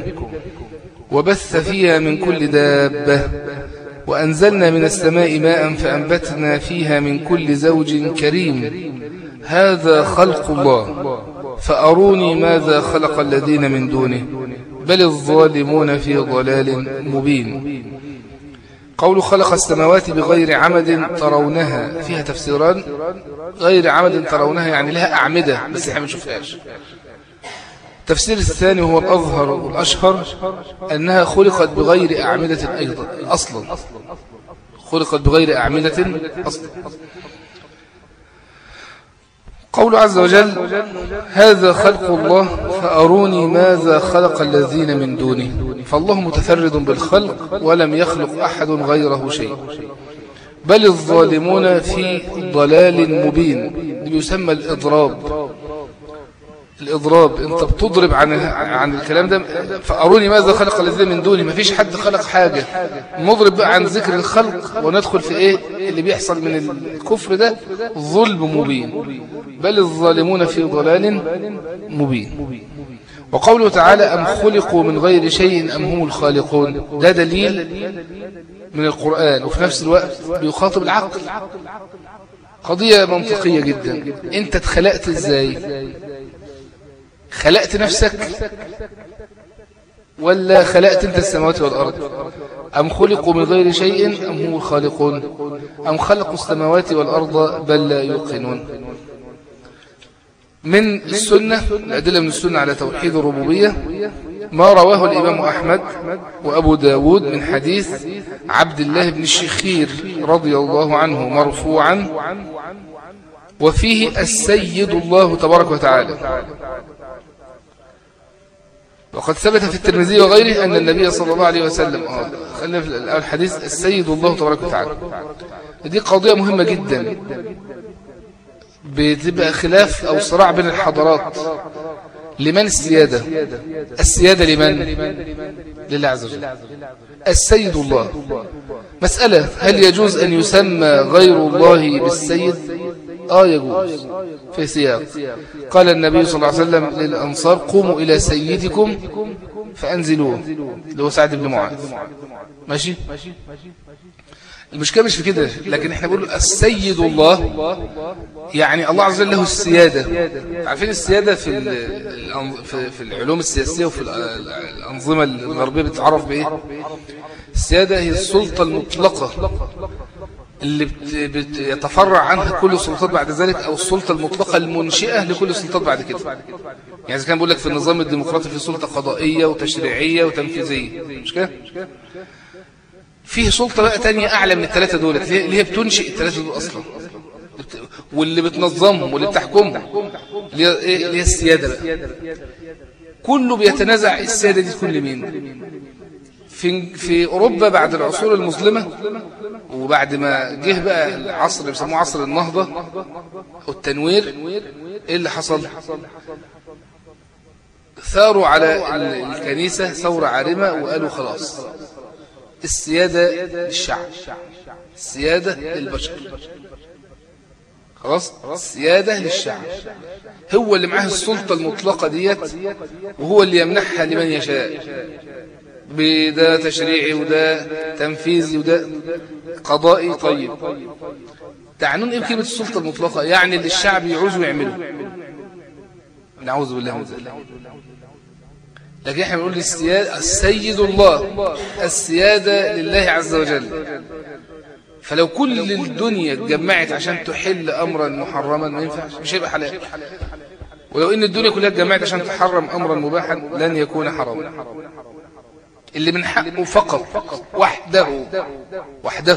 وبث فيها من كل دابه وأنزلنا من السماء ماء فأنبتنا فيها من كل زوج كريم هذا خلق الله فأروني ماذا خلق الذين من دونه بل الظالمون في ضلال مبين قول خلق السماوات بغير عمد ترونها فيها تفسيران غير عمد ترونها يعني لها أعمدة بس احنا ما نشوفهاش التفسير الثاني هو الأظهر والأشهر أنها خلقت بغير أعمدة أيضا أصلا خلقت بغير أعمدة أصلا قول عز وجل هذا خلق الله فأروني ماذا خلق الذين من دونه فالله متفرد بالخلق ولم يخلق أحد غيره شيء بل الظالمون في ضلال مبين يسمى الإضراب الإضراب أنت بتضرب عن عن الكلام ده فأروني ماذا خلق الذين من دوني ما فيش حد خلق حاجة نضرب بقى عن ذكر الخلق وندخل في إيه اللي بيحصل من الكفر ده ظلم مبين بل الظالمون في ضلال مبين وقوله تعالى أم خلقوا من غير شيء أم هم الخالقون ده دليل من القرآن وفي نفس الوقت بيخاطب العقل قضية منطقية جدا انت اتخلقت ازاي خلقت نفسك ولا خلقت انت السماوات والأرض أم خلقوا من غير شيء أم هم الخالقون أم خلقوا السماوات والأرض بل لا يوقنون من السنة الأدلة من السنة على توحيد الربوبية ما رواه الإمام أحمد وأبو داود من حديث عبد الله بن الشخير رضي الله عنه مرفوعا وفيه السيد الله تبارك وتعالى وقد ثبت في الترمذي وغيره أن النبي صلى الله عليه وسلم خلينا في الحديث السيد الله تبارك وتعالى دي قضية مهمة جدا بتبقى خلاف أو صراع بين الحضارات لمن السيادة السيادة لمن لله عز وجل السيد الله مسألة هل يجوز أن يسمى غير الله بالسيد آه يجوز في سياق قال النبي صلى الله عليه وسلم للأنصار قوموا إلى سيدكم فأنزلوه اللي هو سعد بن معاذ ماشي المشكلة مش في كده لكن احنا بنقول السيد الله يعني الله عز وجل له السيادة عارفين السيادة في في العلوم السياسية وفي الأنظمة الغربية بتعرف بإيه السيادة هي السلطة المطلقة اللي بيتفرع عنها كل السلطات بعد ذلك أو السلطة المطلقة المنشئة لكل السلطات بعد كده يعني إذا كان بقول لك في النظام الديمقراطي في سلطة قضائية وتشريعية وتنفيذية مش كده فيه سلطة بقى تانية أعلى من الثلاثة دول اللي هي بتنشئ الثلاثة دول أصلا واللي بتنظمهم واللي بتحكمهم اللي هي إيه؟ السيادة بقى كله بيتنازع السيادة دي تكون لمين في في أوروبا بعد العصور المظلمة وبعد ما جه بقى العصر اللي بيسموه عصر النهضة والتنوير ايه اللي حصل ثاروا على الكنيسة ثورة عارمة وقالوا خلاص السيادة للشعب السيادة للبشر خلاص السيادة للشعب هو اللي معاه السلطة المطلقة ديت وهو اللي يمنحها لمن يشاء بده تشريعي وده تنفيذي وده قضائي طيب تعنون ايه بكلمة السلطة المطلقة يعني اللي الشعب يعوزوا يعمله نعوذ بالله من ذلك لكن احنا بنقول السيادة السيد الله السيادة لله عز وجل فلو كل الدنيا اتجمعت عشان تحل أمرا محرما ما ينفعش مش هيبقى حلال ولو ان الدنيا كلها اتجمعت عشان تحرم أمرا مباحا لن يكون حراما اللي من حقه فقط وحده وحده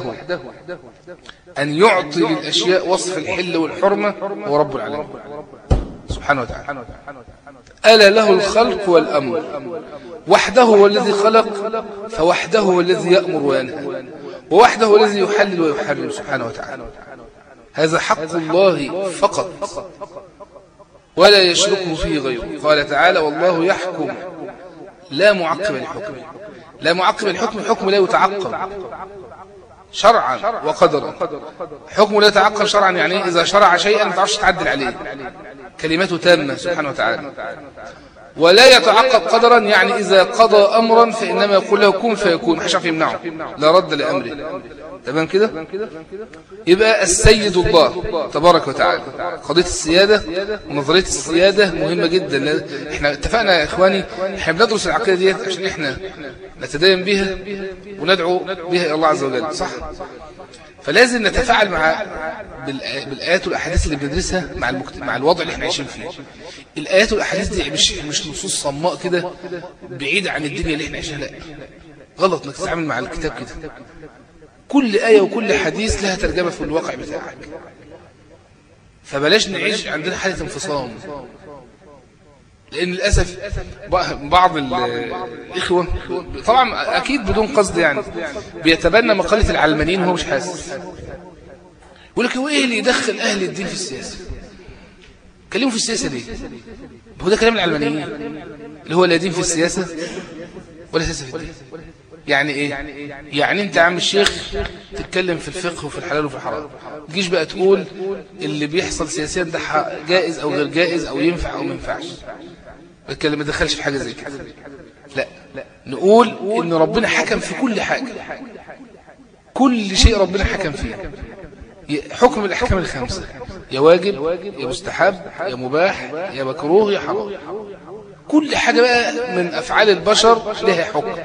أن يعطي للأشياء وصف الحل والحرمة هو رب العالمين سبحانه وتعالى ألا له الخلق والأمر وحده هو الذي خلق فوحده هو الذي يأمر وينهى ووحده هو الذي يحلل ويحرم سبحانه وتعالى هذا حق الله فقط ولا يشركه فيه غيره قال تعالى والله يحكم لا معقب لحكمه لا معقب الحكم حكم لا يتعقب شرعا وقدرا حكم لا يتعقب شرعا يعني إذا شرع شيئا ما تعرفش تعدل عليه كلمته تامة سبحانه وتعالى ولا يتعقب قدرا يعني إذا قضى أمرا فإنما يقول له كن فيكون محشر يمنعه لا رد لأمره تمام كده يبقى السيد الله تبارك وتعالى قضية السيادة ونظرية السيادة مهمة جدا احنا اتفقنا يا اخواني احنا بندرس العقيدة ديت عشان احنا نتدين بها وندعو بها الى الله عز وجل صح فلازم نتفاعل مع بالآيات والأحاديث اللي بندرسها مع مع الوضع اللي احنا عايشين فيه الآيات والأحاديث دي مش مش نصوص صماء كده بعيدة عن الدنيا اللي احنا عايشينها لا غلط انك تتعامل مع الكتاب كده كل آية وكل حديث لها ترجمة في الواقع بتاعك فبلاش نعيش عندنا حالة انفصام لأن للأسف بعض الإخوة طبعا أكيد بدون قصد يعني بيتبنى مقالة العلمانيين وهو مش حاسس يقول لك هو إيه اللي يدخل أهل الدين في السياسة كلموا في السياسة ليه هو ده كلام العلمانيين اللي هو لا دين في السياسة ولا سياسة في الدين يعني ايه يعني انت يا عم الشيخ تتكلم في الفقه وفي الحلال وفي الحرام تجيش بقى تقول اللي بيحصل سياسيا ده جائز او غير جائز او ينفع او ما ينفعش بتكلم ما دخلش في حاجه زي كده لا نقول ان ربنا حكم في كل حاجه كل شيء ربنا حكم فيه حكم الاحكام الخمسه يا واجب يا مستحب يا مباح يا مكروه يا حرام كل حاجه بقى من افعال البشر لها حكم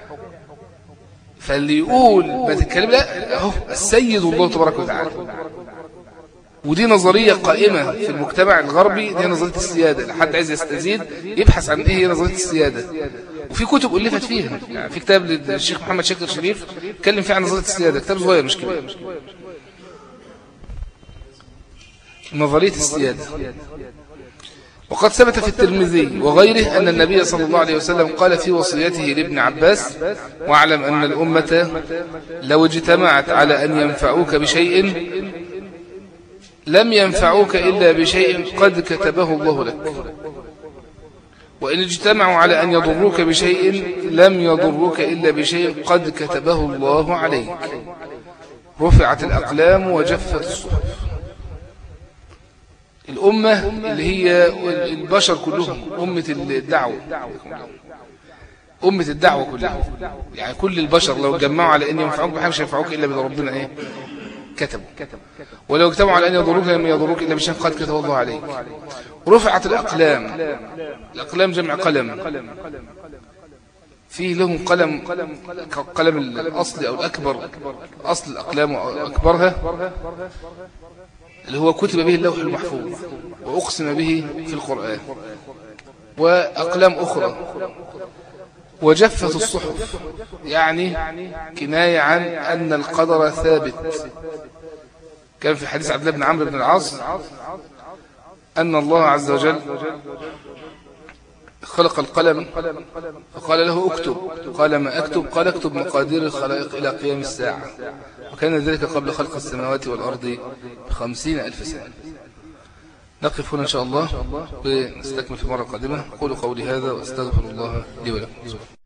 فاللي يقول ما تتكلم لا اهو السيد الله تبارك وتعالى ودي نظرية قائمة في المجتمع الغربي دي نظرية السيادة لحد عايز يستزيد يبحث عن ايه هي نظرية السيادة وفي كتب ألفت فيها يعني في كتاب للشيخ محمد شاكر شريف اتكلم فيه عن نظرية السيادة كتاب صغير مش كبير نظرية السيادة وقد ثبت في الترمذي وغيره أن النبي صلى الله عليه وسلم قال في وصيته لابن عباس واعلم أن الأمة لو اجتمعت على أن ينفعوك بشيء لم ينفعوك إلا بشيء قد كتبه الله لك وإن اجتمعوا على أن يضروك بشيء لم يضروك إلا بشيء قد كتبه الله عليك رفعت الأقلام وجفت الصحف الأمة اللي هي البشر كلهم أمة الدعوة أمة الدعوة كلها يعني كل البشر لو جمعوا على أن ينفعوك بحاجة مش ينفعوك إلا بإذن ربنا إيه كتبوا ولو اجتمعوا على أن يضروك لم يضروك إلا بشيء قد كتب الله عليك رفعت الأقلام الأقلام جمع قلم فيه لهم قلم قلم الأصل أو الأكبر أصل الأقلام وأكبرها اللي هو كتب به اللوح المحفوظ وأقسم به في القرآن وأقلام أخرى وجفت الصحف يعني كناية عن أن القدر ثابت كان في حديث عبد الله بن عمرو بن العاص أن الله عز وجل خلق القلم فقال له اكتب قال ما اكتب قال اكتب مقادير الخلائق إلى قيام الساعة وكان ذلك قبل خلق السماوات والأرض بخمسين ألف سنة نقف هنا إن شاء الله ونستكمل في المرة القادمة قولوا قولي هذا واستغفر الله لي ولكم